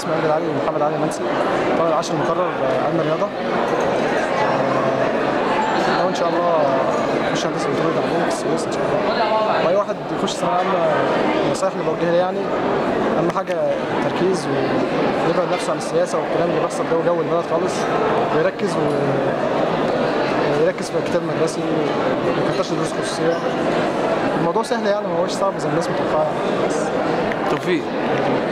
اسمي امجد علي محمد علي منسي طالب العاشر المقرر آه، علم رياضه آه، ان شاء الله اخش هندسه بترول تعليم في السويس ان شاء الله واي واحد يخش ثانويه عامه النصايح اللي بوجهها ليه يعني اهم حاجه التركيز ويبعد نفسه عن السياسه والكلام اللي بيحصل ده وجو البلد خالص ويركز و يركز في الكتاب المدرسي ما يكترش دروس خصوصيه الموضوع سهل يعني ما هوش صعب زي الناس متوقعه بس توفيق